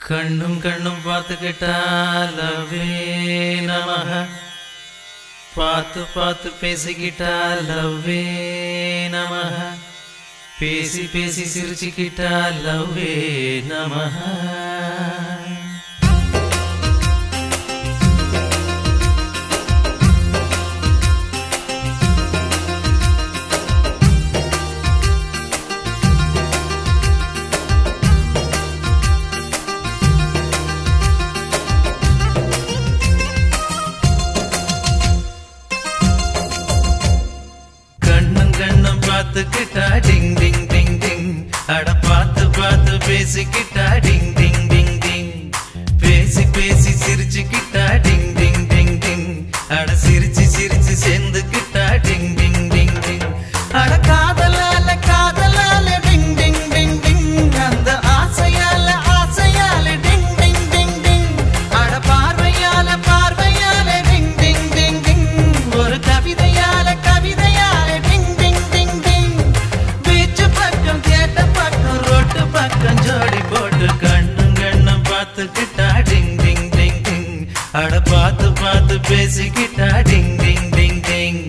கண்ணும் கண்ணும் பார்த்துக்கிட்டா லவ்வே நமக பார்த்து பார்த்து பேசிக்கிட்டா லவ்வே நமக பேசி பேசி சிரிச்சுக்கிட்டா லவ்வே நமக கண்ணும் கண்ணும் பார்த்துக்கிட்டா டிங் டிங் டிங் டிங் அட பார்த்து பார்த்து பேசிக்கிட்டா டிங் டிங் டிங் டிங் பேசி பேசி சிரிச்சுக்கிட்டா டிங் டிங் டிங் டிங் அட சிரிச்சு சிரிச்சு சேர்ந்துக்கிட்டா டிங் டிங் டிங் டிங் அட காதலால காதலால டிங் டிங் டிங் டிங் அந்த ஆசையால ஆசையால டிங் டிங் டிங் டிங் அட பார்வையால பார்வையால டிங் டிங் டிங் டிங் ஒரு கவிதையால கவிதையால ding ding ding ding beach பக்கம் கேட்ட பக்கம் ரோட்டு பக்கம் ஜோடி போட்டு கண்ணும் கண்ணும் பார்த்துக்கிட்டா டிங் டிங் டிங் டிங் அட பார்த்து பார்த்து பேசிக்கிட்டா டிங் டிங் டிங் டிங்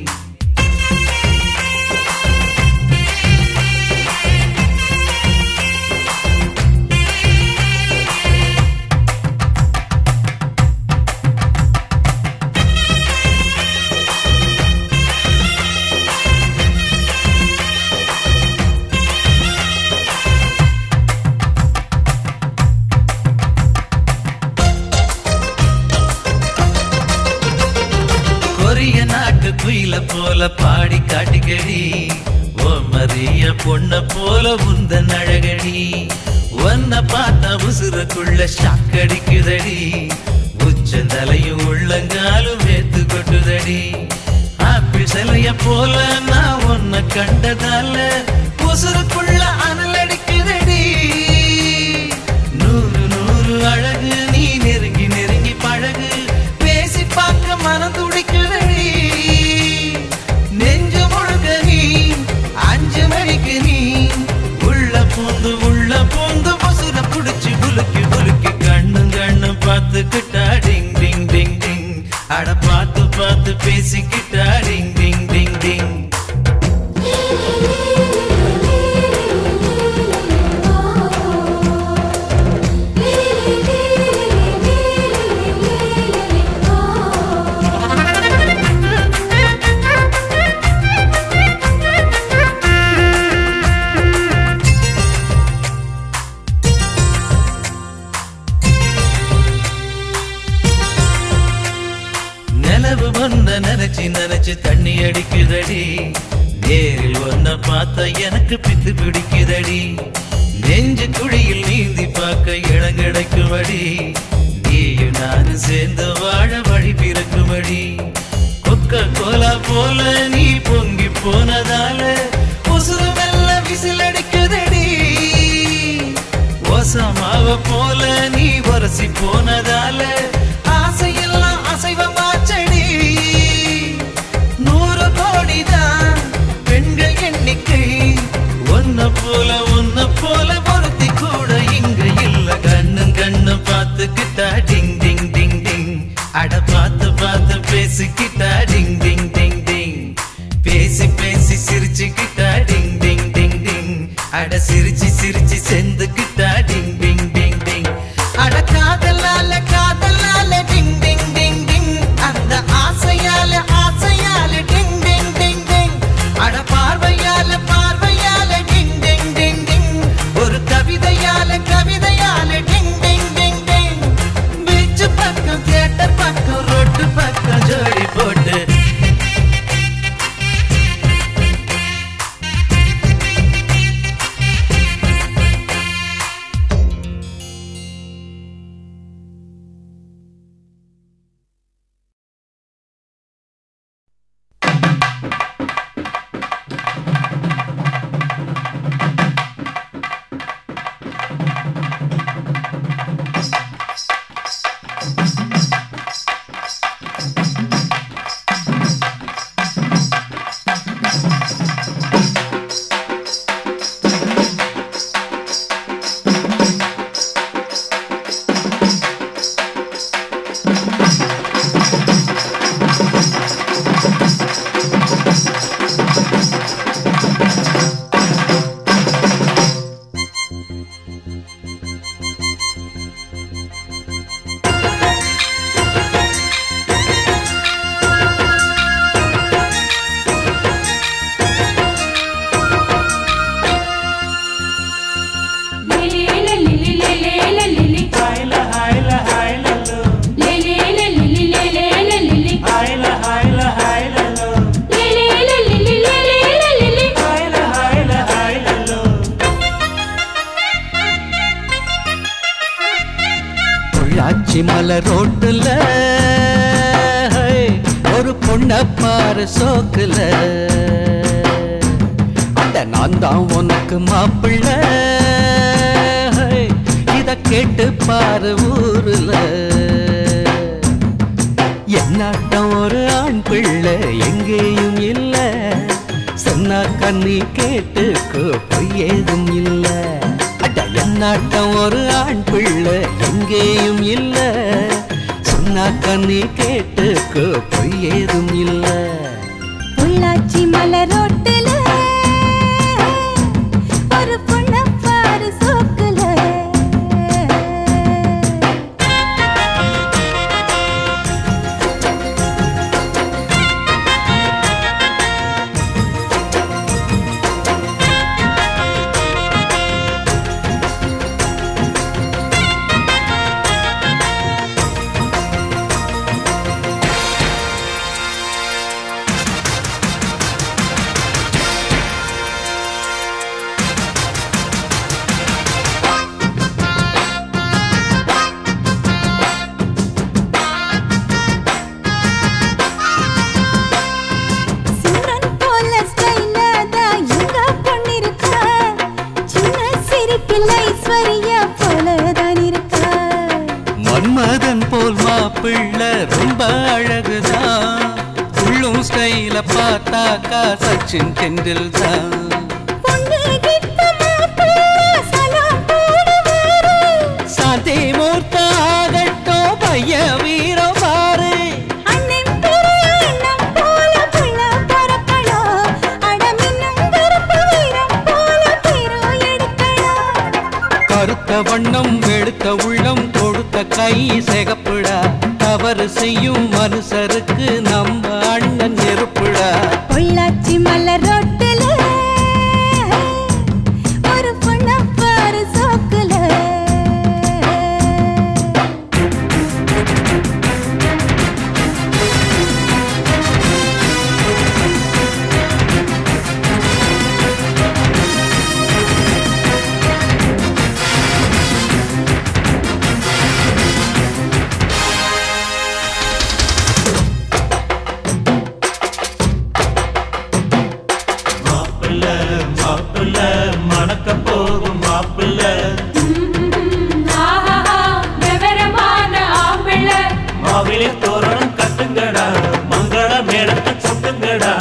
கொரிய நாட்டு குயில போல பாடி காட்டிக்கடி ஓ மரிய பொண்ண போல உந்த அழகடி ஒன்ன பார்த்தா உசுருக்குள்ள ஷாக்கடிக்குதடி உச்சந்தலையும் உள்ளங்காலும் வேத்து கொட்டுதடி ஆப்பிள் சிலைய போல நான் உன்னை கண்டதால உசுருக்குள்ள அனல் அடிக்குதடி நூறு நூறு அழகு நீ நெருங்கி நெருங்கி பழகு பேசி பார்க்க மனம் துடிக்குதடி நெஞ்சு முழுக்க நீ அஞ்சு மணிக்கு நீ உள்ள பூந்து உள்ள பூந்து பசுர புடிச்சு குலுக்கி குலுக்கி கண்ணும் கண்ணும் பார்த்துக்கிட்டா டிங் டிங் டிங் டிங் அட பார்த்து பார்த்து பேசிக்கிட்டா டிங் டிங் டிங் டிங் நிலவு ஒன்ன நினைச்சு நினைச்சு தண்ணி அடிக்குதடி நேரில் ஒன்ன பார்த்தா எனக்கு பித்து பிடிக்குதடி நெஞ்சு குழியில் நீந்தி பார்க்க இடம் கிடைக்குமடி நீயும் நானும் சேர்ந்து வாழ வழி பிறக்குமடி கொக்க கோலா போல நீ பொங்கி போனதால உசுறு மெல்ல விசில் அடிக்குதடி ஓசமாவ போல நீ வரசி போனதால ஆசையெல்லாம் அசைவமாச்சடி நூறு கோடிதான் பெண்கள் எண்ணிக்கை ஒன்ன போல ஒன்ன போல ஒருத்தி கூட இங்க இல்ல கண்ணும் கண்ணு பார்த்துக்கிட்டா டிங் டிங் டிங் டிங் அட பார்த்து பார்த்து பேசிக்கிட்டா டிங் டிங் டிங் டிங் பேசி பேசி சிரிச்சுக்கிட்டா டிங் டிங் டிங் டிங் அட சிரிச்சு சிரிச்சு செந்துக்கிட்டா டிங் டிங் டிங் டிங் அட காதலால காதலால டிங் டிங் டிங் டிங் அந்த ஆசையால ஆசையால டிங் டிங் டிங் டிங் அட பார்வையால பார்வையால டிங் டிங் டிங் டிங் ஒரு கவிதையால கவிதையால ding ding ding ding beach பக்கம் தியேட்டர் பக்கம் ரோட்டு பக்கம் ஜோடி போட்டு பொள்ளாச்சி மலை ரோட்டுல ஹை, ஒரு பொண்ண பாரு சோக்குல அட நான் தான் உனக்கு மாப்பிள்ள ஹை, இத கேட்டு பாரு ஊருல என்னாட்டம் ஒரு ஆண் பிள்ளை எங்கேயும் இல்ல சொன்னா கண்ணி கேட்டுக்கோ பொய் ஏதும் இல்ல அட என்னாட்டம் ஒரு ஆண் பிள்ளை எங்கேயும் இல்ல சொன்னா கண்ணி கேட்டுக்கோ பொய் ஏதும் இல்ல பொள்ளாச்சி மலரோட்டுல ஒரு பொண்ண பாரு சோக்குல சிம்ரன் போல ஸ்டைலா தான் எங்க பொண்ணிருக்கா சின்ன சிரிப்பில் ஐஸ்வர்யா போல தான் இருக்கா மன்மதன் போல் மாப்பிள்ளை ரொம்ப அழகுதான் உள்ளும் ஸ்டைல பார்த்தாக்கா சச்சின் டெண்டுல் தான் பொண்ணு கிட்ட மாப்பிள்ளை சலாம் போடுவாரு சாந்தி மூர்த்த ஆகட்டும் பைய வீரம் பாரு அண்ணன் பெரிய அண்ணன் போல புள்ள பிறக்கணும் அடமின்னும் கருப்பு வீரம் போல திரு எடுக்கணும் கருத்த வண்ணம் வெளுத்த உள்ளம் கொடுத்த கை சிகப்புடா தவறு செய்யும் மனுஷருக்கு நம்ம அண்ணன் நெருப்புடா பொள்ளாச்சி மலர் ரோட்டுல ஒரு பொண்ண பாரு சோக்குல மாப்பிள்ள மாப்பிள்ள மணக்க போகும் மாப்பிள்ள மாவிலை தோரணம் கட்டுங்கடா மங்கள மேடத்தை சுட்டுங்கடா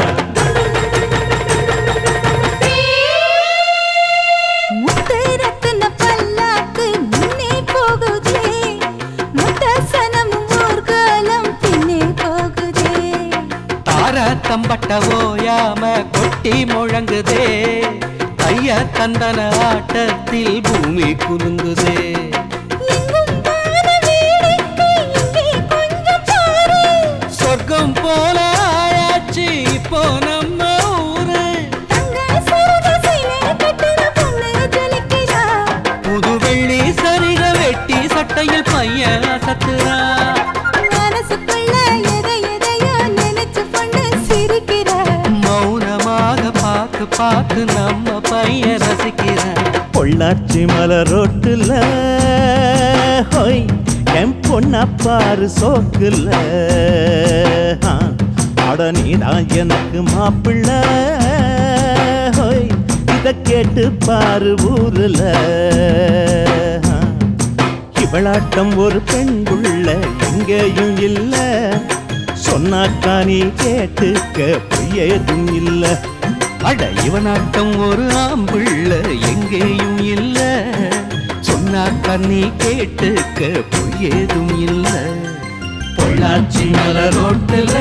முத்து ரத்தின பல்லாக்கு முன்னே போகுதே முத்த சனமும் ஊர்காலம் பின்னே போகுதே தார தம்பட்ட ஓயாம கொட்டி முழங்குதே ஐயா தந்தன ஆட்டத்தில் பூமி குலுங்குதே எங்கும் வான வேடிக்கை இங்கே கொஞ்சம் பாரு சொர்க்கம் போல ஆயாச்சு இப்போ நம்ம ஊரு தங்க சரக சிலை கட்டுற பொண்ணு ஜொலிக்கிறா புது வெள்ளி சரிக வெட்டி சட்டையில் பையன் அசத்துறா மனசுக்குள்ள எதை எதையோ நினைச்சு பொண்ணு சிரிக்கிறா மௌனமாக பார்த்து பார்த்து நம்ம பையன் ரசிக்கிறான் பொள்ளாச்சி மலர் ரோட்டுல ஹோய் என் பொண்ண பாரு சோக்குல ஆ, அட நீதான் எனக்கு மாப்பிள்ள ஹோய் இத கேட்டு பாரு ஊருல ஆ, இவளாட்டம் ஒரு பெண் புள்ள எங்கேயும் இல்ல சொன்னாக்கா நீ கேட்டுக்க பொய்யேதும் இல்ல அட இவனாட்டம் ஒரு ஆம்புள்ள எங்கேயும் இல்ல சொன்னா கண்ணி கேட்டுக்க பொய் ஏதும் இல்ல பொள்ளாச்சி மலர் ரோட்டுல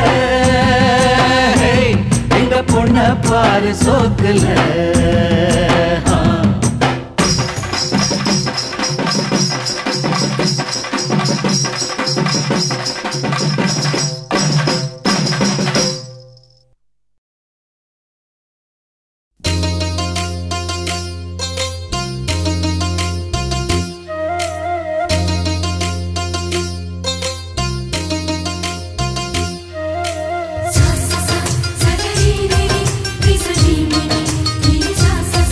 எங்க பொண்ண பாரு சோக்குல ஆ. sa sa sa sa ga ri ri ri ri sa ri ri ri ri sa sa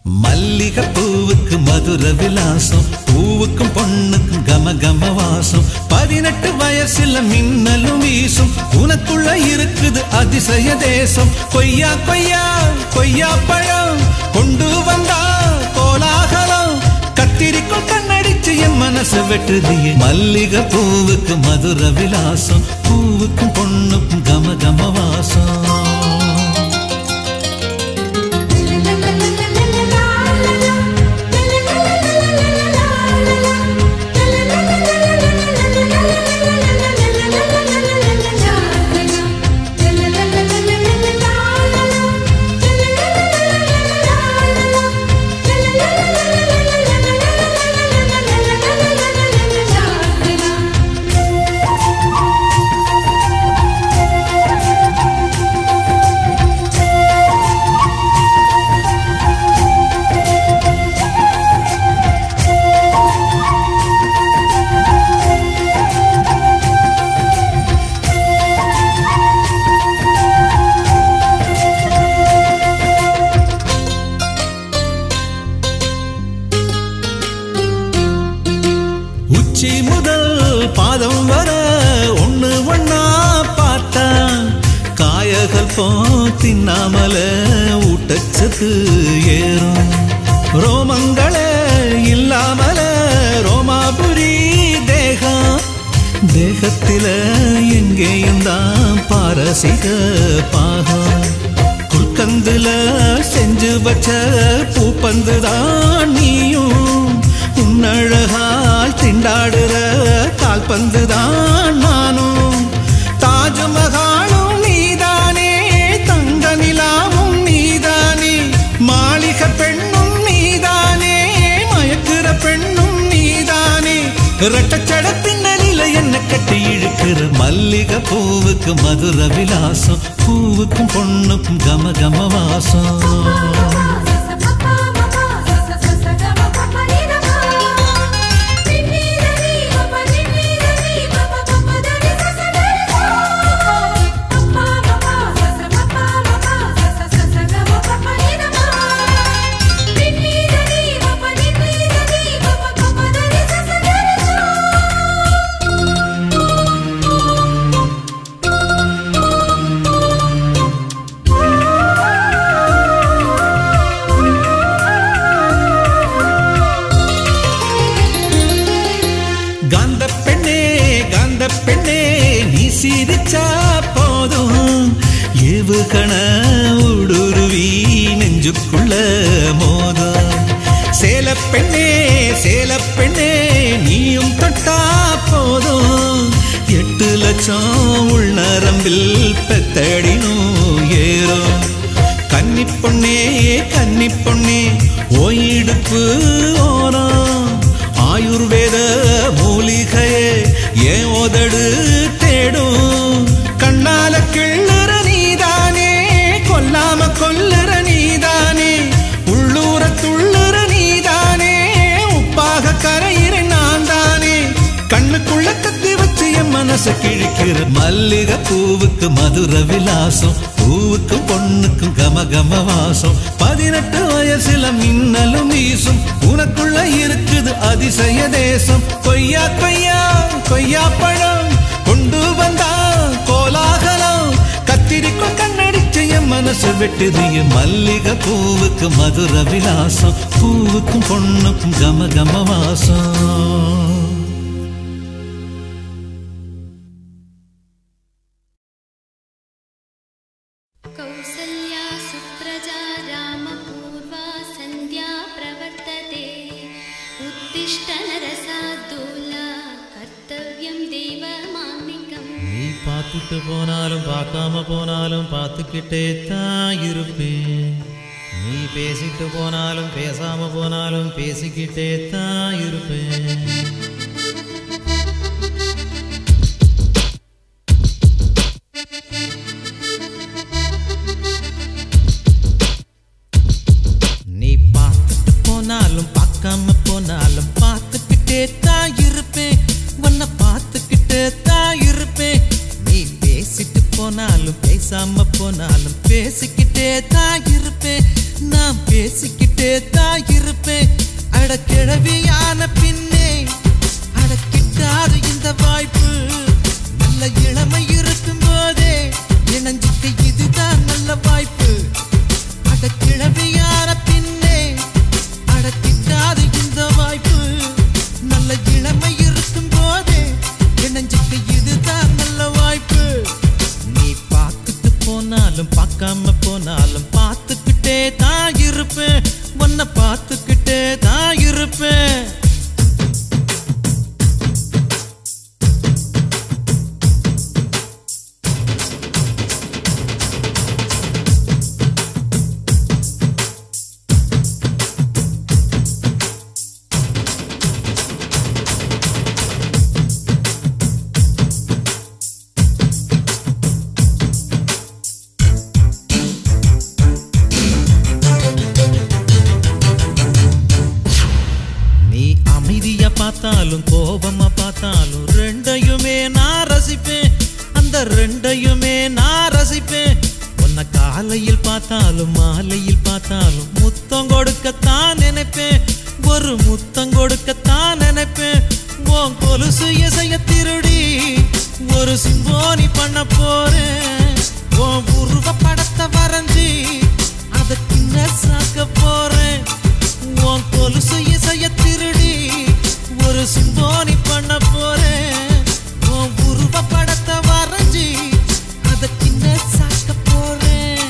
மல்லிகை பூவுக்கு மதுர விலாசம் பூவுக்கும் பொண்ணுக்கும் கம கம வாசம் பதினெட்டு வயசுல மின்னலும் வீசும் உனக்குள்ள இருக்குது அதிசய தேசம் கொய்யா கொய்யா கொய்யா பழம் கொண்டு வந்தா கோலாகலம் கத்திரிக்கோள் கண்ணடிச்சு என் மனசு வெட்டுதியே மல்லிகை பூவுக்கு மதுர விலாசம் பூவுக்கும் பொண்ணுக்கும் கம கம வாசம் உச்சி முதல் பாதம் வர ஒண்ணு ஒண்ணா பார்த்தா காயகள் போ தின்னாமல ஊட்டச்சத்து ஏறும் ரோமங்களே இல்லாமல ரோமாபுரி தேகம் தேகத்தில எங்கேயும் தான் பாரசிக பாகம் குல்கந்துல செஞ்சு வச்ச பூப்பந்து தான் நீயும் உன்னழகால் திண்டாடுற கால்பந்து தான் நானும் தாஜ்மஹாலும் நீதானே தங்க நிலாவும் நீதானே மாளிகை பெண்ணும் நீதானே மயக்குற பெண்ணும் நீதானே ரெட்டச்சட பின்னணியில என்ன கட்டி இழுக்கிற மல்லிகை பூவுக்கு மதுர விலாசம் பூவுக்கும் பொண்ணுக்கும் கம கம வாசம் காந்த பெண்ணே காந்த பெண்ணே நீ சிரிச்சா போதும் ஏவுகண ஊடுருவி நெஞ்சுக்குள்ள மோதும் சேல பெண்ணே சேல பெண்ணே நீயும் தொட்டா போதும் எட்டு லட்சம் உள்நரம்பில் பெத்தடினும் ஏறும் கன்னி பொண்ணே கன்னி பொண்ணே ஓயிடுப்பு ஓரம் ஆயுர்வேத மூலிகையே ஏன் உதடு தேடும் கண்ணால கிள்ளுற நீதானே கொல்லாம கொல்லுற நீதானே உள்ளூர துள்ளுற நீதானே உப்பாக கரையிற நான் தானே கண்ணுக்குள்ள கத்தி வச்சு என் மனச கிழிக்கிற மல்லிகை பூவுக்கு மதுர விலாசம் பூவுக்கு பொண்ணுக்கும் கம கம வாசம் பதினெட்டு வயசுல மின்னலும் வீசும் உனக்குள்ள இருக்குது அதிசய தேசம் கொய்யா கொய்யா கொய்யா பழம் கொண்டு வந்தா கோலாகலம் கத்திரிக்கோள் கண்ணடிச்சு என் மனசு வெட்டுது என் மல்லிகை பூவுக்கு மதுர விலாசம் பூவுக்கும் பொண்ணுக்கும் கம கம வாசம் कौसल्या सुप्रजा रामपूर्वा सन्ध्या प्रवर्तते उत्तिष्ठ नरसाद्दूला कर्तव्यं देवमान्निकम् நீ பார்த்துட்டு போனாலும் பார்க்காம போனாலும் பார்த்துக்கிட்டே தான் இருப்பேன் நீ பேசிட்டு போனாலும் பேசாம போனாலும் பேசிக்கிட்டே தான் இருப்பேன் நீ பார்த்துட்டு போனாலும் பார்க்காம போனாலும் பார்த்துக்கிட்டே தான் இருப்பேன் உன்னை பார்த்துக்கிட்டே தான் இருப்பேன் நீ பேசிட்டு போனாலும் பேசாம போனாலும் பேசிக்கிட்டே தான் இருப்பேன் நான் பேசிக்கிட்டே பார்த்துக்கிட்டே தான் இருப்பேன் அட கிழவியான பின்னே அட கிட்டாது இந்த வாய்ப்பு நல்ல இளமை இருக்கும் போதே இணைஞ்சிக்க இதுதான் நல்ல வாய்ப்பு அட கிழவியான பின்னே அட கிட்டாது இந்த வாய்ப்பு நல்ல இளமை இருக்கும் போதே இணைஞ்சிக்க இதுதான் நல்ல வாய்ப்பு நீ பார்த்துட்டு போனாலும் பார்க்காம போனாலும் பார்த்துக்கிட்டே தான் இருப்பேன் உன்னை பார்த்துக்கிட்டே தான் இருப்பேன் நீ அமைதியா பார்த்தாலும் கோபமா பார்த்தாலும் ரெண்டையுமே நான் ரசிப்பேன் அந்த ரெண்டையுமே நான் ரசிப்பேன் உன்னை காலையில் பார்த்தாலும் மாலையில் பார்த்தாலும் முத்தம் கொடுக்கத்தான் நினைப்பேன் ஒரு முத்தம் கொடுக்கத்தான் நினைப்பேன் உன் கொலுசு இசைய திருடி ஒரு சிம்போனி பண்ண போறேன் உன் உருவ படத்தை வரைஞ்சி அதை கிண்ண சாக்க போறேன் உன் கொலுசு இசைய திருடி ஒரு சிம்போனி பண்ண போறேன் உன் உருவ படத்தை வரைஞ்சி அதை கிண்ண சாக்க போறேன்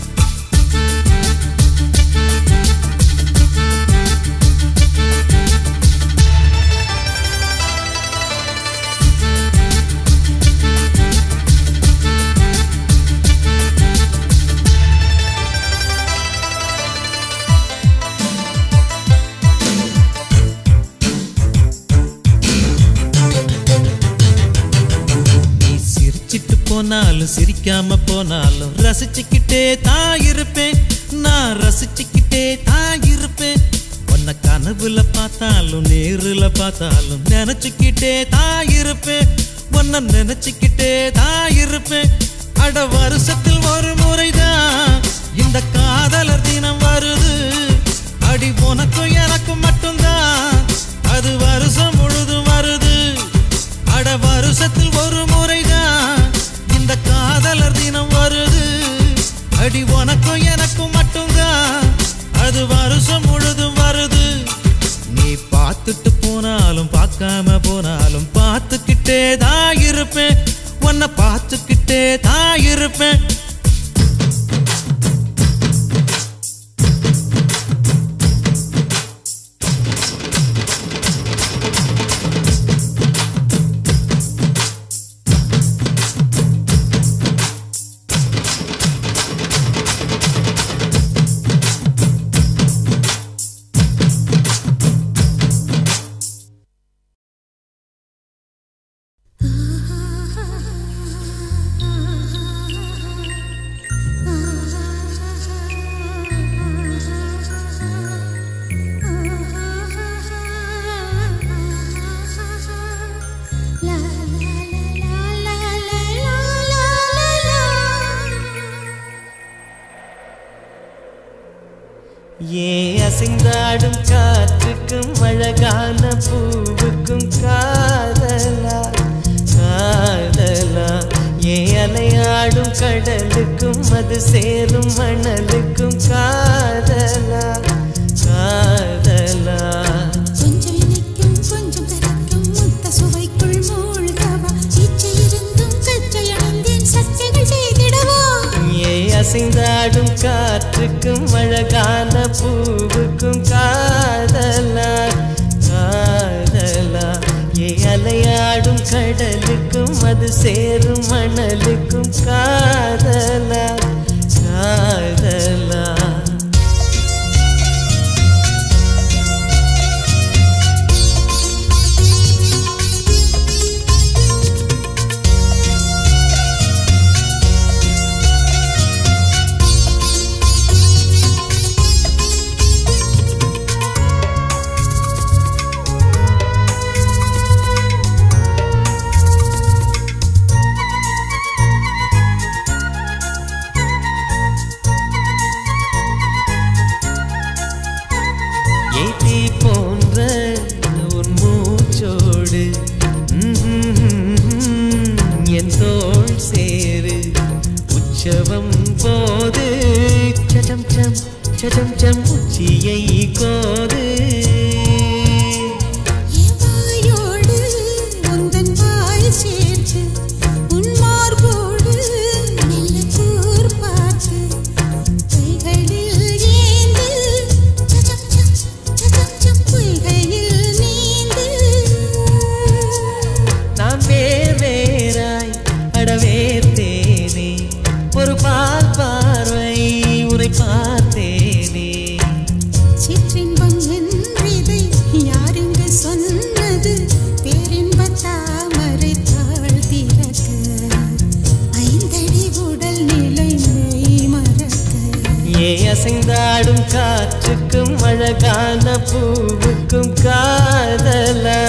நீ சிரிச்சிட்டு போனாலும் சிரிக்காம போனாலும் ரசிச்சுக்கிட்டே தான் இருப்பேன் நான் ரசிச்சுக்கிட்டே தான் இருப்பேன் உன்னை கனவுல பார்த்தாலும் நேருல பார்த்தாலும் நினைச்சுக்கிட்டே தான் இருப்பேன் உன்னை நினைச்சுக்கிட்டே தான் இருப்பேன் அட வருஷத்தில் ஒரு முறைதான் இந்த காதலர் தினம் வருது அடி உனக்கும் எனக்கும் மட்டும்தான் அது வருஷம் முழுதும் வருது அட வருஷத்தில் ஒரு முறைதான் இந்த காதலர் தினம் வருது அடி உனக்கும் எனக்கும் மட்டும்தான் அது வருஷம் முழுதும் வருது நீ பார்த்துட்டு போனாலும் பார்க்காம போனாலும் பார்த்துக்கிட்டே தான் இருப்பேன் உன்னை பார்த்துக்கிட்டே தான் இருப்பேன் ஏ அசைந்தாடும் காற்றுக்கும் அழகான பூவுக்கும் காதலா காதலா ஏ அலையாடும் கடலுக்கும் அது சேரும் மணலுக்கும் காதலா காதலா கொஞ்சம் இனிக்கும் கொஞ்சம் கரைக்கும் முத்த சுவைக்குள் மூழ்கவா இச்சை இருந்தும் கச்சை அணிந்தேன் சச்சைகள் செய்திடவா ஏ அசைந்தாடும் காற்றுக்கும் அழகான பூவுக்கும் காதலா காதலா ஏ அலையாடும் கடலுக்கும் அது சேரும் மணலுக்கும் காதலா காதலா சஜம் சம் உச்சியை கோது எவாயோடு உந்தன் வாய் சேர்த்து உன் மார்போடு மெல்ல கூர் பார்த்து கைகளில் ஏந்து சஜம் சம் சஜம் சம் பொய்கையில் நீந்து நாம் வேர் வேறாய் அடவேர்த்தேனே ஒரு பால் பார்வை உரை பார்த்தேனே சிற்றின்பம் என்றிதை யாருங்க சொன்னது பேரின்ப தாமரை தாழ் திறக்க ஐந்தடி உடல் நிலை மெய் மறக்க ஏ அசைந்தாடும் காற்றுக்கும் அழகான பூவுக்கும் காதலா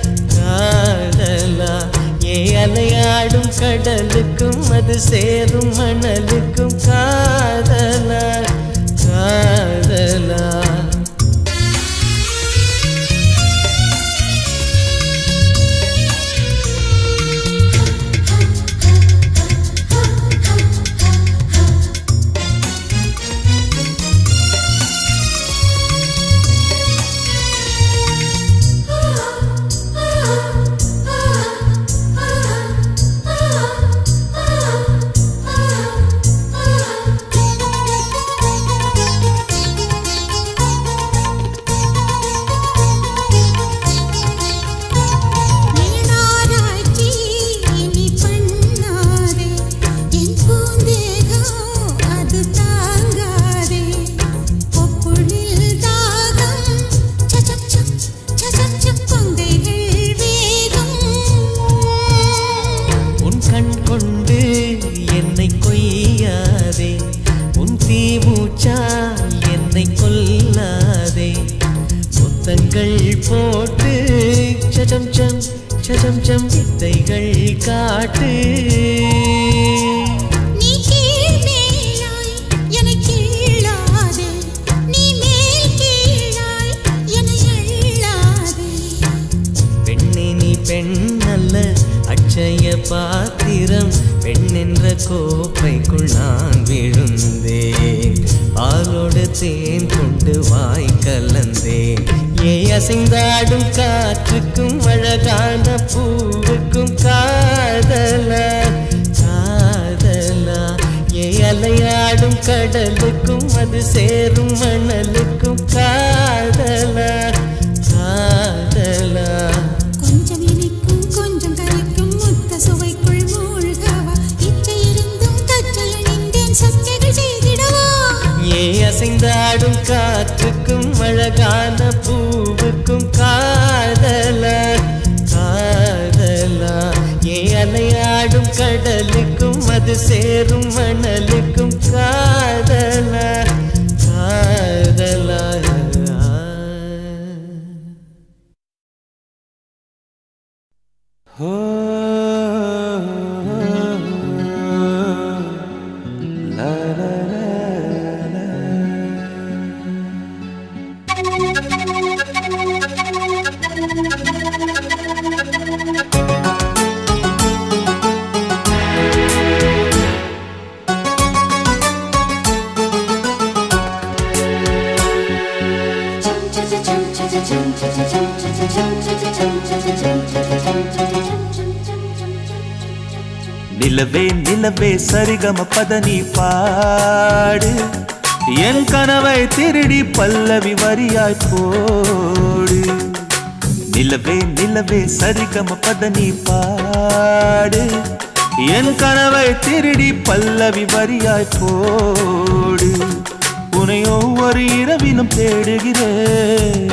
காதலா ஏ அலையாடும் கடலுக்கும் அது சேரும் மணலுக்கும் காதலா காதலா நீனாராய்ச்சி இனி பண்ணாதே என் பூந்தேகம் அது தாங்காதே கொப்புளில் தாகம் சச்சம் சம் சச்சம் சம் கொங்கைகள் வேகம் உன் கண் கொண்டு என்னை கொய்யாதே உன் தீமூச்சா என்னை கொல்லாதே முத்தங்கள் போட்டு சஜம் சம் சஜம் சம் வித்தைகள் காட்டு நீ கீழ் மேலாய் என்னை கீழாதே நீ மேல் கீழாய் என்னை அள்ளாதே பெண்ணே நீ பெண் அல்ல அட்சய பாத்திரம் பெண் என்ற கோப்பைக்குள் நான் விழுந்தேன் பாலோடு தேன் கொண்டு வாய் கலந்தேன் ஏ அசைந்தாடும் காற்றுக்கும் அழகான பூவுக்கும் காதலா காதலா ஏ அலையாடும் கடலுக்கும் அது சேரும் மணலுக்கும் காதலா காதலா கொஞ்சம் இனிக்கும் கொஞ்சம் கரைக்கும் முத்த சுவைக்குள் மூழ்கவா இச்சை இருந்தும் கச்சை அணிந்தேன் சச்சைகள் செய்திடவா ஏ அசைந்தாடும் காற்றுக்கும் அழகான பூவுக்கும் காதலா காதலா ஏ அலையாடும் கடலுக்கும் அது சேரும் மணலுக்கும் காதலா காதலா நிலவே நிலவே சரிகம பதனி பாடு என் கனவை திருடி பல்லவி வரியாய் போடு நிலவே நிலவே சரிகம பதனி பாடு என் கனவை திருடி பல்லவி வரியாய் போடு உன்னை ஒவ்வொரு இரவிலும் தேடுகிறேன்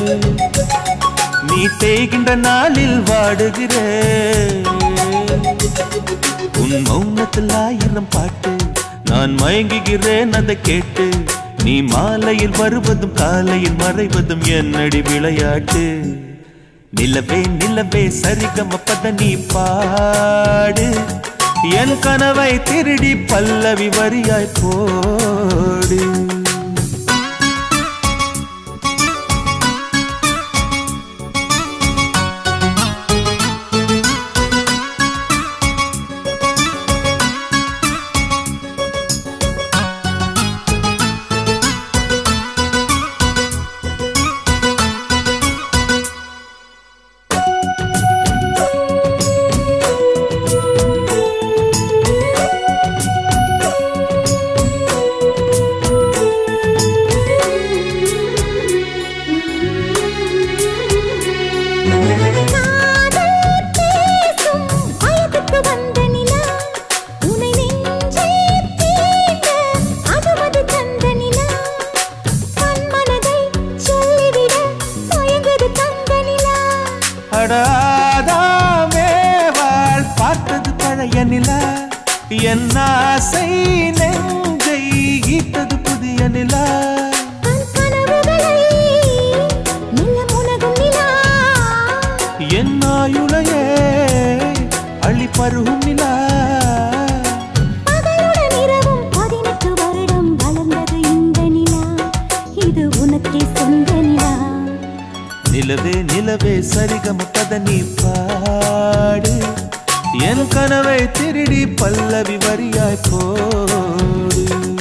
நீ தேய்கின்ற நாளில் வாடுகிறேன் உன் மௌனத்தில் ஆயிரம் பாட்டு நான் மயங்குகிறேன் அதை கேட்டு நீ மாலையில் வருவதும் காலையில் மறைவதும் என்னடி விளையாட்டு நிலவே நிலவே சரிகம பத நீ பாடு என் கனவை திருடி பல்லவி வரியாய் போடு அடாதாமேவாள் பார்த்தது பழைய நிலா என் ஆசை நெஞ்சை ஈட்டது புதிய நிலா தன் கனவுகளை மெல்ல முனகும் நிலா என் ஆயுளையே அள்ளி பருகும் நிலா பகலுடன் இரவும் பதினெட்டு வருடம் வளர்ந்தது இந்த நிலா இது உனக்கே சொந்த நிலா நிலவே நிலவே சரிகம கத நீ பாடு என் கனவை திருடி பல்லவி வரியாய் போடு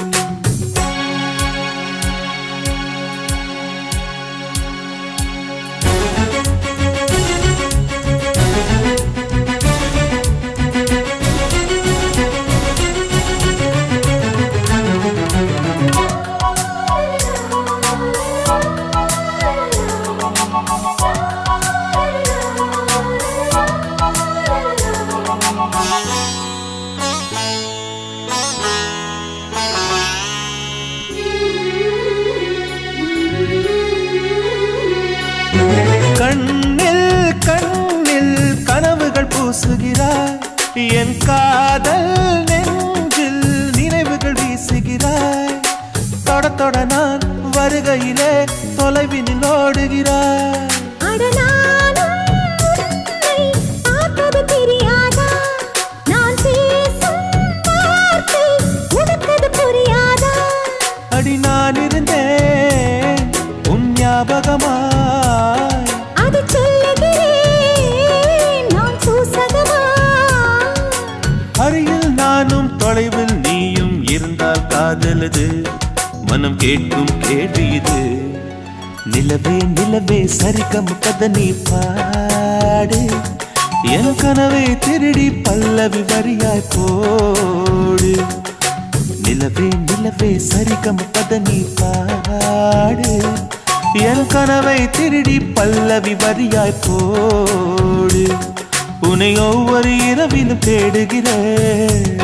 கண்ணில் கண்ணில் கனவுகள் பூசுகிறாய் என் காதல் நெஞ்சில் நினைவுகள் வீசுகிறாய் தொட தொட நான் வருகையிலே தொலைவினில் ஓடுகிறாய் அட நானும் உன்னை பார்த்தது தெரியாதா நான் பேசும் வார்த்தை உனக்கது புரியாதா அடி நான் இருந்தேன் உன் ஞாபகமாய் அது சொல்லுகிறேன் நான் சூசகமா அருகில் நானும் தொலைவில் நீயும் இருந்தால் காதலது மனம் கேட்கும் கேள்வி இது நிலவே நிலவே சரிகம் கத நீ பாடு என் கனவை திருடி பல்லவி வரியாய் போடு நிலவே நிலவே சரிகம் கத நீ பாடு என் கனவை திருடி பல்லவி வரியாய் போடு உன்னை ஒவ்வொரு இரவிலும் தேடுகிறேன்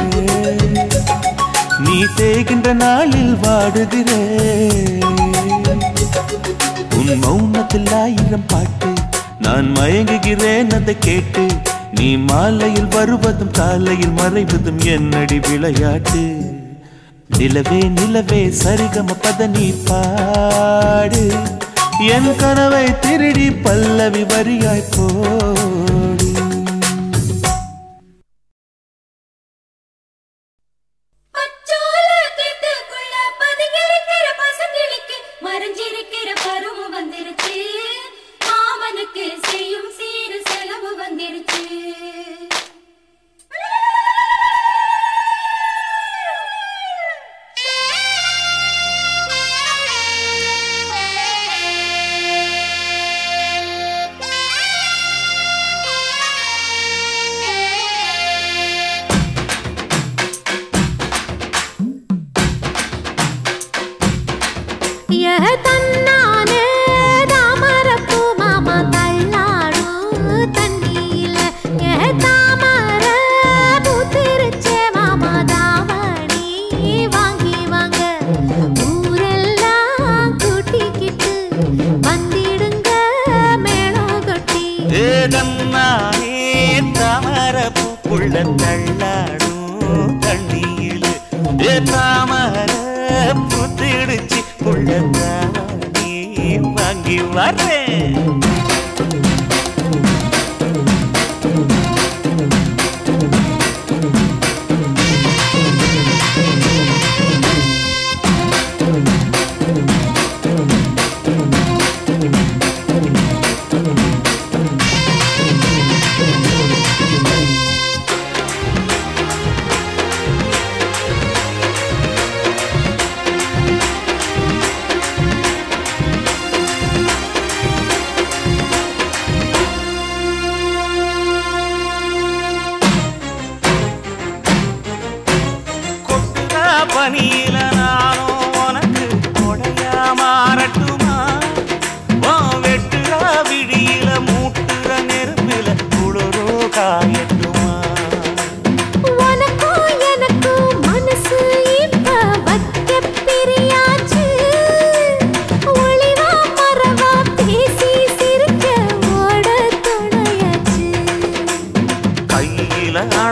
நீ தேகின்ற நாளில் வாடுகிறேன் உன் மௌனத்தில் ஆயிரம் பாட்டு நான் மயங்குகிறேன் அதை கேட்டு நீ மாலையில் வருவதும் காலையில் மறைவதும் என்னடி விளையாட்டு நிலவே நிலவே சரிகம பத நீ பாடு என் கனவை திருடி பல்லவி வரியாய் போடு பச்சோல கிட்டுக்குள்ள பதுங்கிருக்கிற பசுங்கிளிக்கு மறைஞ்சிருக்கிற பருவம் வந்துருச்சு மாமனுக்கு செய்யும் சீரு செலவு வந்துருச்சு யஹ தன்னானே தாமரப்பூ மாமா தள்ளாடும் தண்ணியில யஹ தாமர பூத்திருச்சே மாமா தாவணி வாங்கி வாங்க ஊரெல்லாம் கூட்டிக்கிட்டு வந்திடுங்க மேளம் கொட்டி ஏதன்னானே தாமர பூக்குள்ள தள்ளாடும் தண்ணியில் ஏ தாமர புத்திடுச்சு புள்ள தானே வாங்கி வரேன்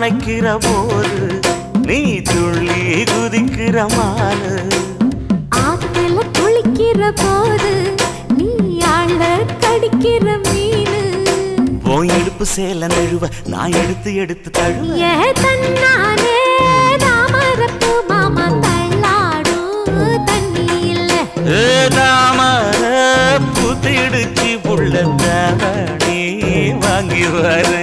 அணைக்கிற போது நீ துள்ளி குதிக்கிற மானு ஆத்துல குளிக்கிற போது நீ ஆள கடிக்கிற மீனு போய் எடுப்பு சேல நழுவ நான் எடுத்து எடுத்து தழுவ ஏ தன்னானே தாமரப்பு மாமா தள்ளாடும் தண்ணி இல்ல ஏ தாமர புத்திடுச்சு புள்ள தாவணி வாங்கி வரேன்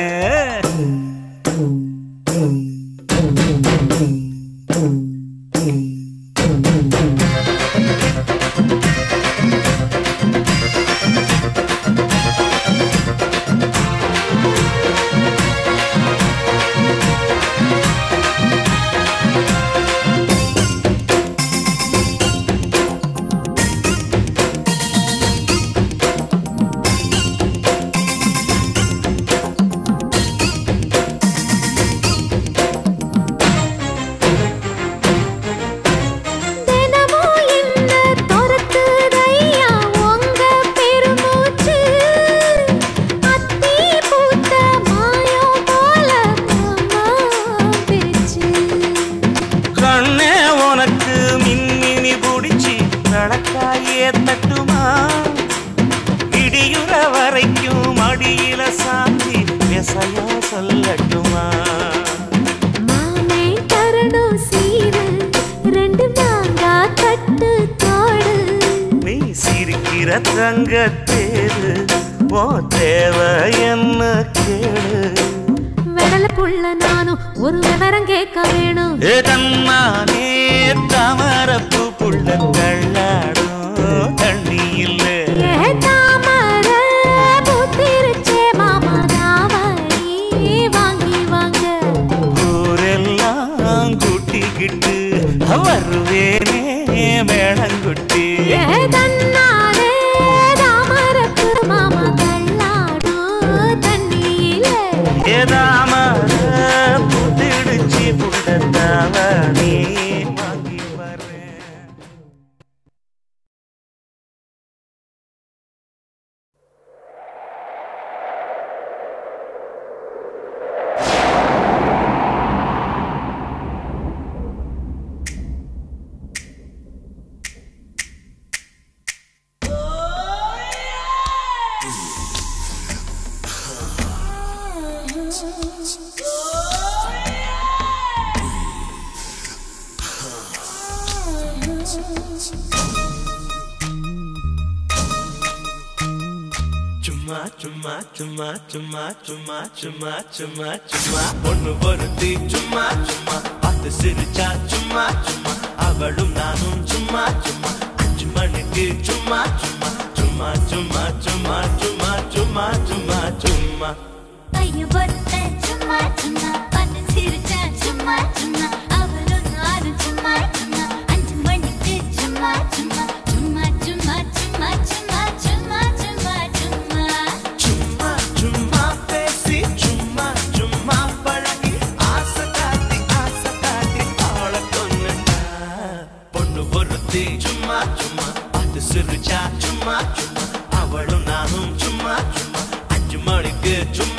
தினமும் என்ன துரத்துதையா உங்க பெருமூச்சு அத்தி பூத்த மாயம் போல மாமா பேச்சு கண்ணே உனக்கு மின்மினி புடிச்சு நடக்காயே தட்டுமா இடியுற வரைக்கும் அடியில சாந்தி விசையா சொல்லட்டுமா மாமே தரணும் சீரு ரெண்டு மாங்கா கட்டு தோடு நீ சிரிக்கிற தங்கத்தேரு ஓ தேவை என்ன கேளு விடல புள்ள நானும் ஒரு விவரம் கேட்க வேணும் ஏ தன்னானே தாமரப்பு புள்ள தள்ளாடும் தண்ணி இல்லை ஏ தாமர பூத்திருச்சே மாமா தாவணி வாங்கி வாங்க ஊரெல்லாம் கூட்டிக்கிட்டு வருவேனே மேளங்குட்டி ஏ தன்னாலே தாமரப்பு மாமா தள்ளாடும் தண்ணியில ஏதாமர புத்திடுச்சு புள்ளத்தாவணி வாங்கி வரேன் சும்மா சும்மா சும்மா சும்மா சும்மா சும்மா சும்மா சும்மா பொண்ணு பொருத்தி சும்மா சும்மா பார்த்து சிரிச்சா சும்மா சும்மா அவளும் நானும் சும்மா சும்மா அஞ்சு மணிக்கு சும்மா சும்மா சும்மா சும்மா சும்மா சும்மா சும்மா சும்மா சும்மா பையன் பொறுத்த சும்மா சும்மா பார்த்து சிரிச்சா சும்மா சும்மா அவளும் நானும் சும்மா சும்மா அஞ்சு மணிக்கு சும்மா சும்மா சும்மா சும்மா சும்மா சும்மா சும்மா சும்மா சும்மா சும்மா சும்மா பேசி சும்மா சும்மா பழகி ஆசை காட்டி ஆசை காட்டி அவளை கொன்னுட்டா பொண்ணு பொருத்தி சும்மா சும்மா பார்த்து சிரிச்சா சும்மா சும்மா அவளும் நானும் சும்மா சும்மா அஞ்சு மணிக்கு சும்மா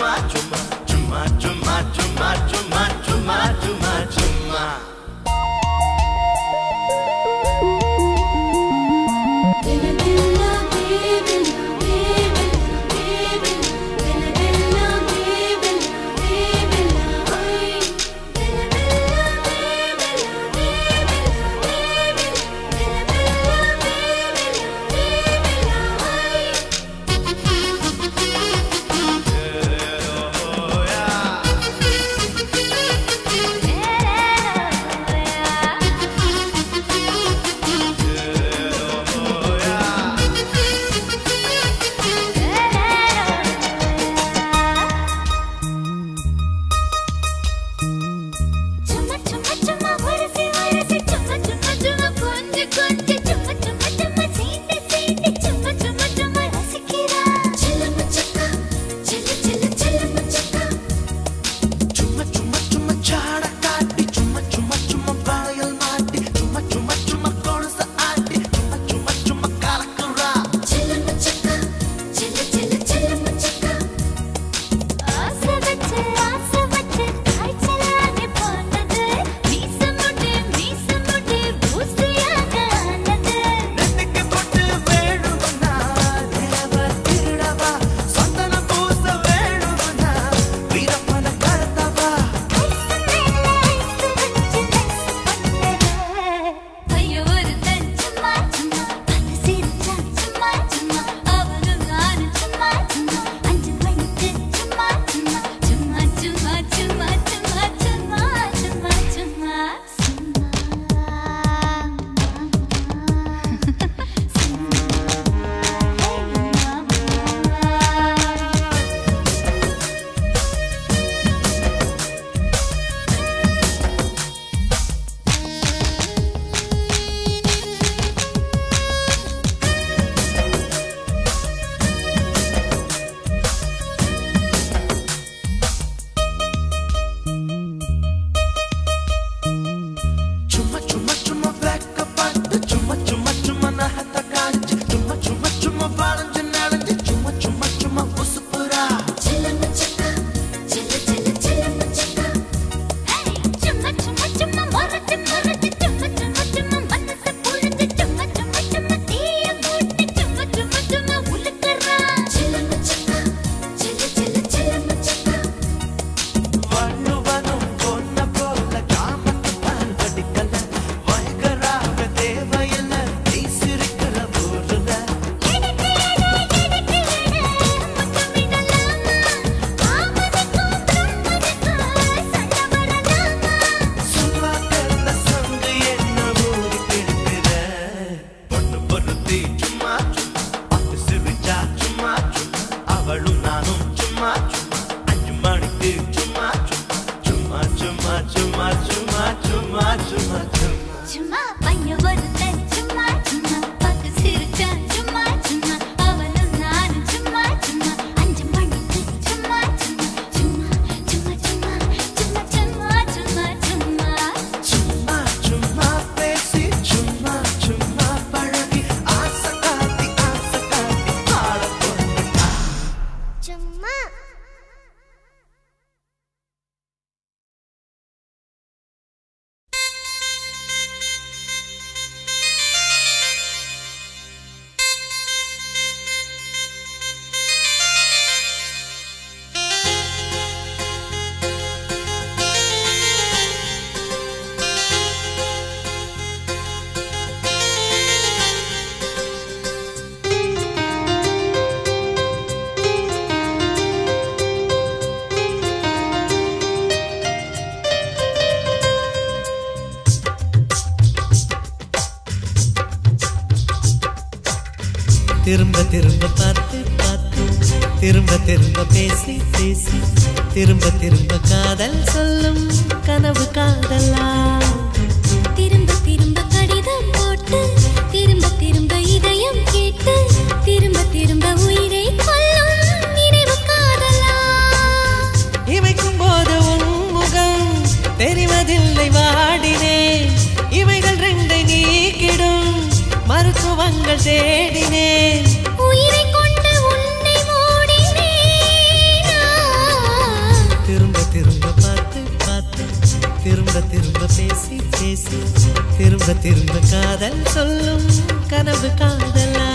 திரும்ப திரும்ப பார்த்து பார்த்து திரும்ப திரும்ப பேசி பேசி திரும்ப திரும்ப காதல் சொல்லும் கனவு காதலா திரும்ப திரும்ப கடிதம் போட்டு திரும்ப திரும்ப இதயம் கேட்டு திரும்ப திரும்ப உயிரை கொல்லும் நினைவு காதலா இமைக்கும் போது உன் முகம் தெரிவதில்லை வாடினேன் இவைகள் ரெண்டை நீக்கிடும் மருத்துவங்கள் தேடினேன் உயிரை கொண்டு உன்னை மூடினேனா திரும்ப திரும்ப பார்த்து பார்த்து திரும்ப திரும்ப பேசி பேசி திரும்ப திரும்ப காதல் சொல்லும் கனவு காதலா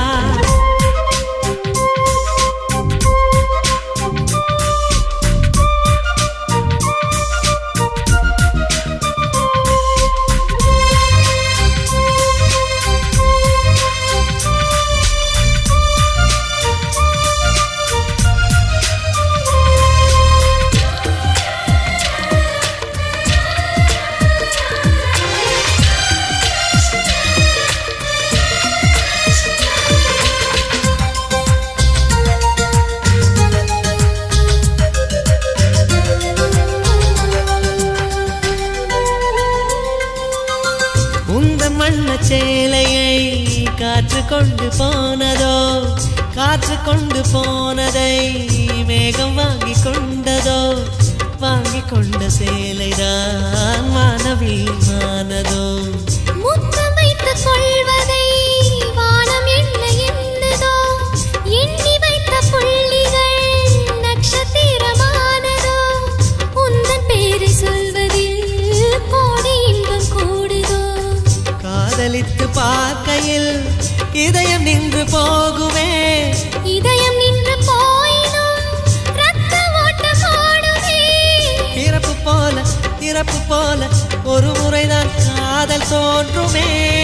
உந்த மண்ண சேலையை காற்று கொண்டு போனதோ காற்று கொண்டு போனதை மேகம் வாங்கி கொண்டதோ வாங்கி கொண்ட சேலைதான் மானவீமானதோ முத்தம் வைத்துக் கொள்வதை வானம் என்ன எண்ணுதோ எண்ணி வைத்த புள்ளிகள் நட்சத்திரமானதோ உந்தன் பேரை சொல்வதில் கோடி இன்பம் கூடுதோ காதலித்து பார்க்கையில் இதயம் நின்று போகுமே இதயம் நின்று போயினும் ரத்த ஓட்டம் ஓடுமே பிறப்பு போல இறப்பு போல ஒரு முறைதான் காதல் தோன்றுமே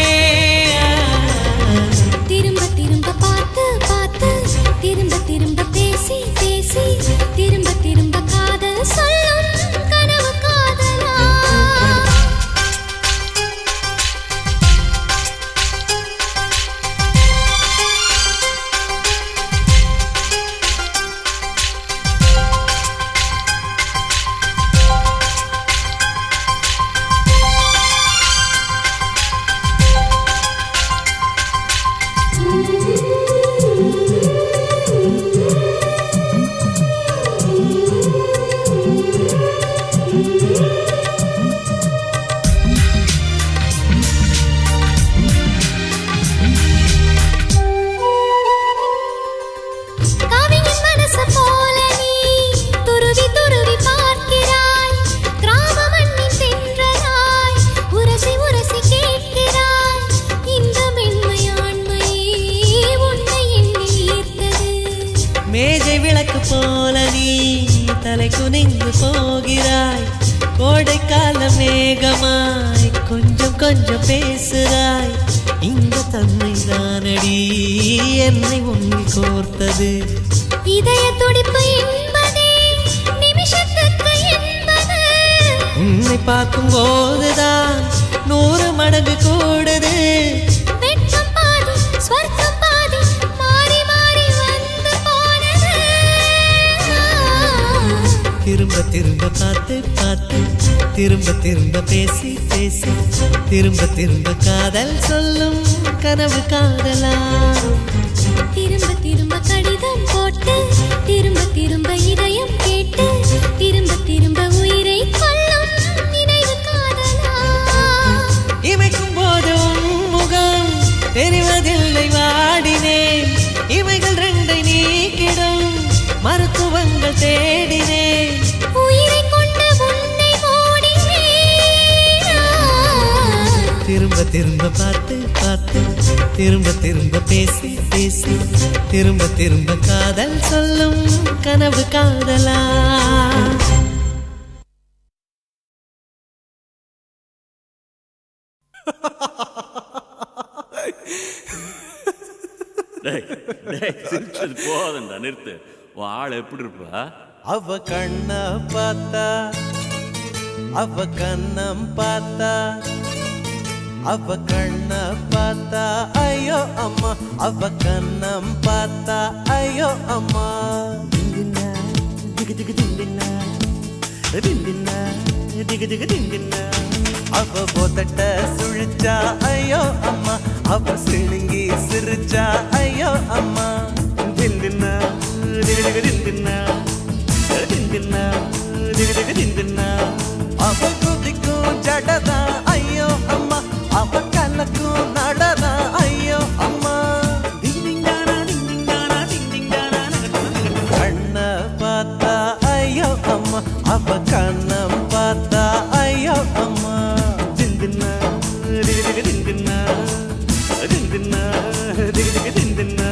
திரும்ப திரும்ப பார்த்து பார்த்து திரும்ப திரும்ப பேசி பேசி திரும்ப திரும்ப காதல் சொல்லும் கனவு காதலா கவிஞன் மனச போல நீ துருவி துருவி பார்க்கிறாய் கிராம மண்ணின் தென்றலாய் உரசி உரசி கேட்கிறாய் இந்த மென்மையாண்மையே உன்னை எண்ணி ஈர்த்தது மேஜை விளக்கு போல நீ தலை குனிந்து போகிறாய் கோடைக்கால மேகமாய் கொஞ்சம் கொஞ்சம் பேசுகிறாய் இந்த தன்மை தானடி என்னை உன்னில் கோர்த்தது இதய துடிப்பு என்பதே நிமிஷத்துக்கு என்பது உன்னை பார்க்கும் போதுதான் நூறு மடங்கு கூடுது வெட்கம் பாதி ஸ்வர்க்கம் பாதி மாறி மாறி வந்து போனது திரும்ப திரும்ப பார்த்து பார்த்து திரும்ப திரும்ப பேசி பேசி திரும்ப திரும்ப காதல் சொல்லும் கனவு காதலா திரும்ப திரும்ப கடிதம் போட்டு திரும்ப திரும்ப இதயம் கேட்டு திரும்ப திரும்ப உயிரை கொல்லும் நினைவு காதலா இமைக்கும் போது உன் முகம் தெரிவதில்லை வாடினேன் இவைகள் ரெண்டை நீக்கிடும் மருத்துவங்கள் தேடினேன் உயிரை கொண்டு உன்னை மூடினேனா திரும்ப திரும்ப பார்த்து பார்த்து திரும்ப திரும்ப பேசி பேசி திரும்ப திரும்ப காதல் சொல்லும் கனவு காதலா டேய், டேய், சிரிச்சது போதண்டா நிறுத்து உன் ஆள் எப்படி இருப்பா அவ கண்ண பார்த்தா அவ கண்ணம் பார்த்தா அவ கண்ண பார்த்தா ஐயோ ஐயோ அம்மா அவ கண்ணம் பார்த்தா ஐயோ அம்மா திந்தின்னா திகு திகு திந்தின்னா திந்தின்னா திகு திகு திந்தின்னா அவ போத்தட்ட சுழிச்சா ஐயோ அம்மா அவ சிணுங்கி சிரிச்சா ஐயோ அம்மா திந்தின்னா திகு திகு திந்தின்னா திந்தின்னா திகு திகு திந்தின்னா அவ குதிக்கும் ஜடதா ஐயோ அம்மா அவ கலக்கும் நடதா ஐயோ அம்மா திண்டிங்கானா திண்டிங்கானா திண்டிங்கானா கண்ண பார்த்தா ஐயோ அம்மா அவ கண்ணம் பார்த்தா ஐயோ அம்மா திந்தின்னா திகு திகு திந்தின்னா திந்தின்னா திகு திகு திந்தின்னா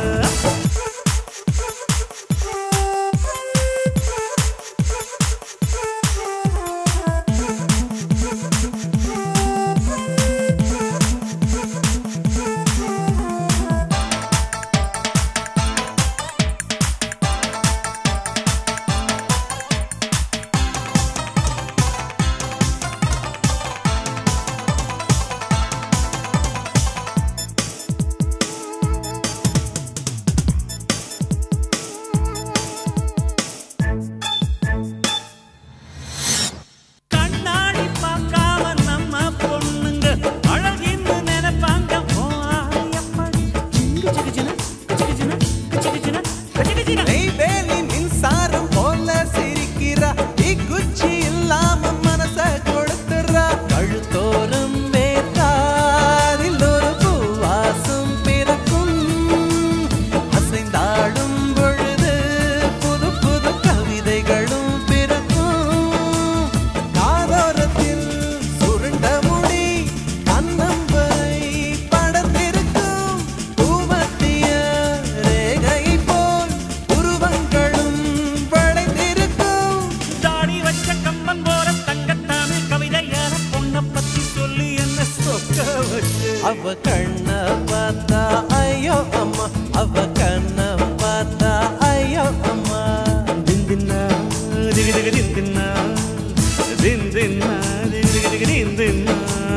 கண்ணாடி பார்க்காம நம்ம பொண்ணுங்க அழகின்னு நினைப்பாங்க ஓ, எப்படி? சிங்கு சிக்கு சின்ன, சிக்கு சின்ன, சிக்கு சின்ன, சிக்கு சின்ன. நெய்வேலி மின்சாரம் போல சிரிக்கிறா குச்சி இல்லாம மனச கொடுத்துறா கழுத்தோறும் வேத்தாரில் ஒரு பூவாசம் பிறக்கும் அசைந்தாடும் பொழுது புது புது கவிதைகளும் பிறக்கும் காதோரத்தில் சுருண்ட முடி கண்ணம்பை படத்திருக்கும் பூமத்திய ரேகை போல் உருவங்களும் படைத்திருக்கும் தாடி வச்ச கம்பன் போல தங்கத்தானே கவிதையால பொண்ணை பத்தி சொல்லி என்ன சொக்க வச்சு அவ கண்ண பார்த்தா ஐயோ அம்மா அவ கண்ண பார்த்தா ஐயோ அம்மா திந்தின்னா திகு திகு திந்தின்னா திந்தின்னா திகு திகு திகு திந்தின்னா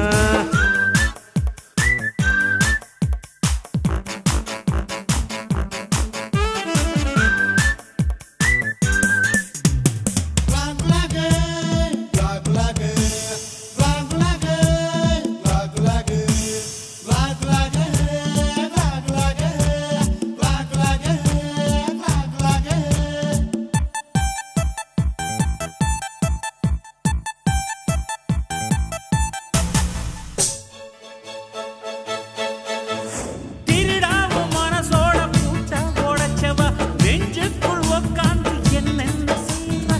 திருடாவும் மனசோட பூட்ட உடைச்சவ நெஞ்சுக்குள் உக்காந்து என்னென்ன செய்வ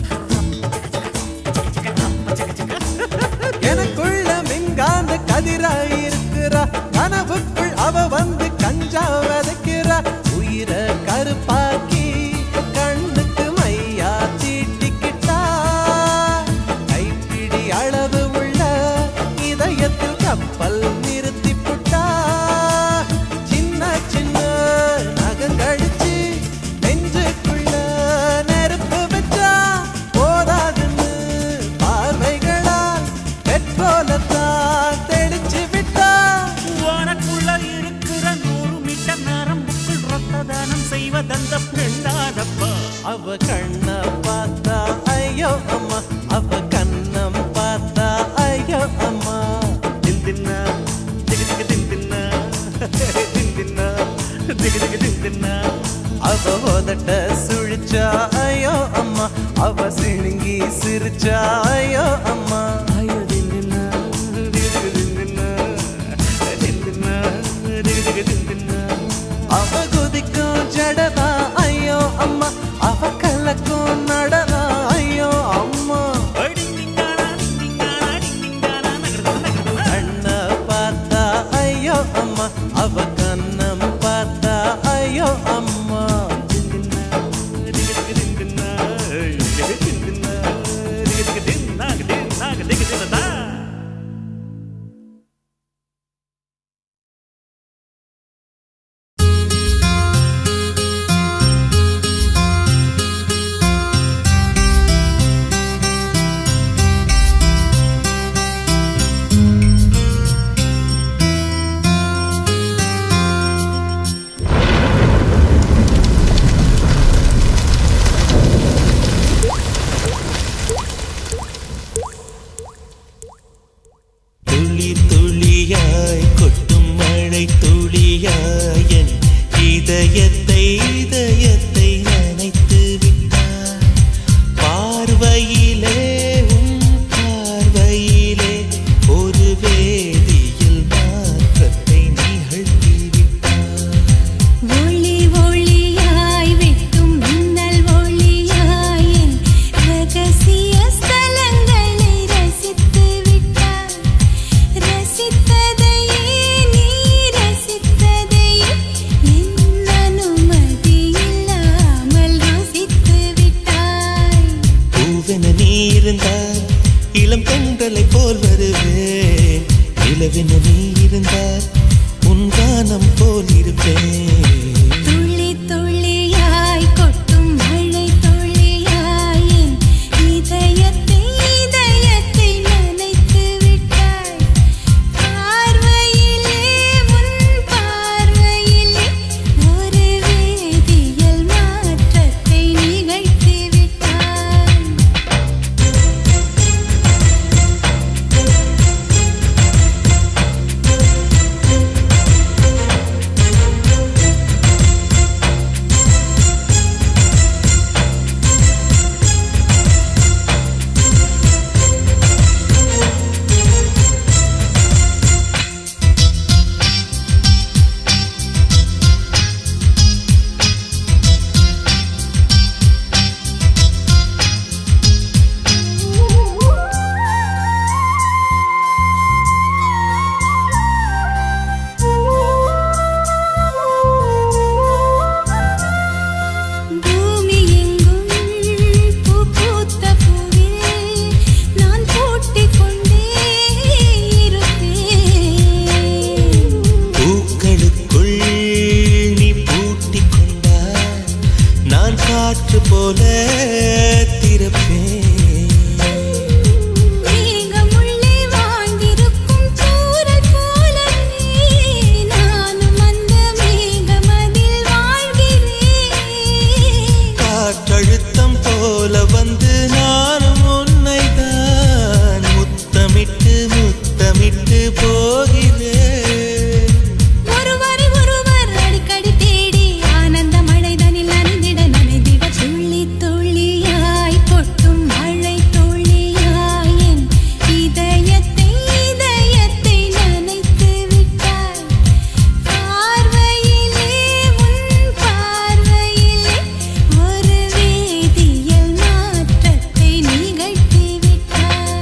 எனக்குள்ள மின்காந்த கதிராயிருக்கிறா கனவுக்குள் அவ வந்து கஞ்சா வதைக்கிறா உயிர கருப்பாக்கி கண்ணுக்கு மையா தீட்டிக்கிட்டா கைப்பிடி அளவு உள்ள இதயத்தில் கப்பல் நிறுத்தி புட்டா சின்ன சின்ன நகங்கழிச்சு நெஞ்சுக்குள்ள நெருப்பு வச்சா போதாதுன்னு பார்வைகளால் பெட்ரோலத்தான் தெளிச்சு விட்டா உனக்குள்ள இருக்கிற நூறு மீட்டர் நரம்புக்குள் ரத்த தானம் செய்வதந்த பெண்ணாதப்பா அவ கண்ண பார்த்தா ஐயோ அம்மா அவ கண்ணம் பார்த்தா ஐயோ அம்மா திந்தின்னா திகு திகு திந்தின்னா திந்தின்னா திகு திகு திந்தின்னா அவ உதட்ட சுழிச்சா ஐயோ அம்மா அவ சிணுங்கி சிரிச்சா ஐயோ அம்மா ஐயோ திந்தின்னா திகு திகு திந்தின்னா திந்தின்னா திகு திகு திந்தின்னா அவ குதிக்கும் ஜடதா ஐயோ அம்மா அவ கலக்கும் நடதா ஐயோ அம்மா டிங்கிங்கானா டிங்கிங்கானா டிங்கிங்கானா நகர்ந்து நகர்ந்து கண்ண பார்த்தா ஐயோ அம்மா அவ கண்ணம் பார்த்தா ஐயோ அம்மா திகு திகு திந்தின்னா திகு திந்தின்னா திகு திகு தின்னா தின்னா திகு தின்னா ஆ காற்று போல திறப்பேன் மேகமுள்ளே வாழ்ந்திருக்கும் தூறல் போலவே நானும் அந்த மேகமதில் வாழ்கிறேன் காற்றழுத்தம் போல வந்து நானும் உன்னைதான் முத்தமிட்டு முத்தமிட்டு போகிறேன் ஒருவரை ஒருவர் அடிக்கடி தேடி ஆனந்த மழைதனில் நனைந்திட நனைந்திட துள்ளி துள்ளியாய் கொட்டும் மழை துள்ளியாய் என் இதயத்தை இதயத்தை நனைத்து விட்டாய் பார்வையிலே உன் பார்வையிலே ஒரு வேதியியல் மாற்றத்தை நிகழ்த்தி விட்டாய்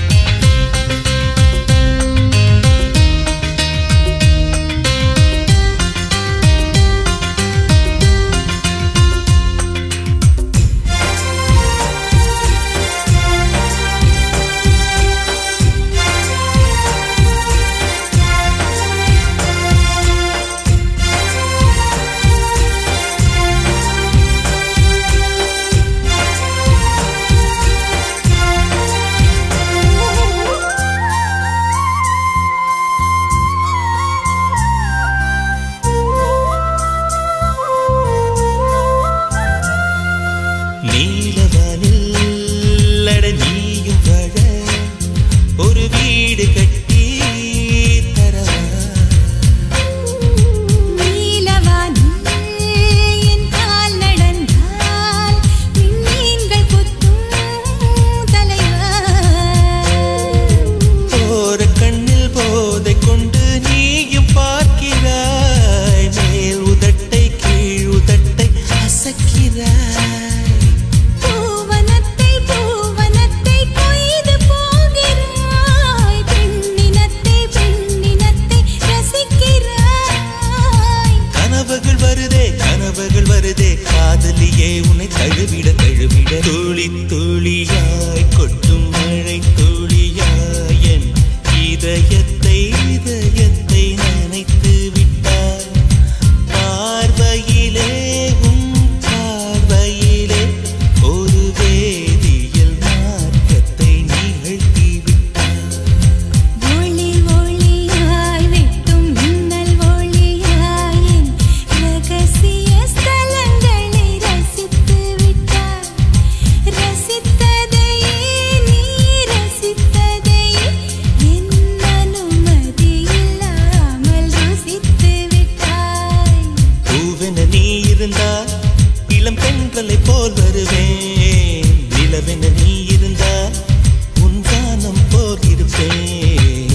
நீலவானில் அட நீயும் வாழ ஒரு வீடு கட்டி தரவா நீலவானில் என் கால் நடந்தால் விண்மீன்கள் கொத்தும் தலைவா போற கண்ணில் போதை கொண்டு நீயும் பார்க்கிறாய் மேல் உதட்டை கீழ் உதட்டை அசக்கிறாய் பூவனத்தை பூவனத்தை கொய்து போகிறாய் பெண்ணினத்தை பெண்ணினத்தை ரசிக்கிறாய் கனவுகள் வருதே கனவுகள் வருதே காதலியே உன்னை தழுவிட தழுவிட துளி துளியாய் கொட்டும் மழை துளியாய் என் இதயத்தை இதயத்தை நனைத்து விட்டாய் பார்வையிலே உன் பார்வையிலே ஒரு வேதியியல் மாற்றத்தை நிகழ்த்தி விட்டாய் ஒளி ஒளியாய் வெட்டும் மின்னல் ஒளியாய் என் ரகசிய ஸ்தலங்களை ரசித்து விட்டாய் ரசித்ததையே நீ ரசித்ததையே என் அனுமதி இல்லாமல் ருசித்து விட்டாய் பூவென நீ இருந்தால் இளம் பெண்களை போல் வருவேன் நிலவென நீ இருந்தால் உன் வானம் போல் இருப்பேன்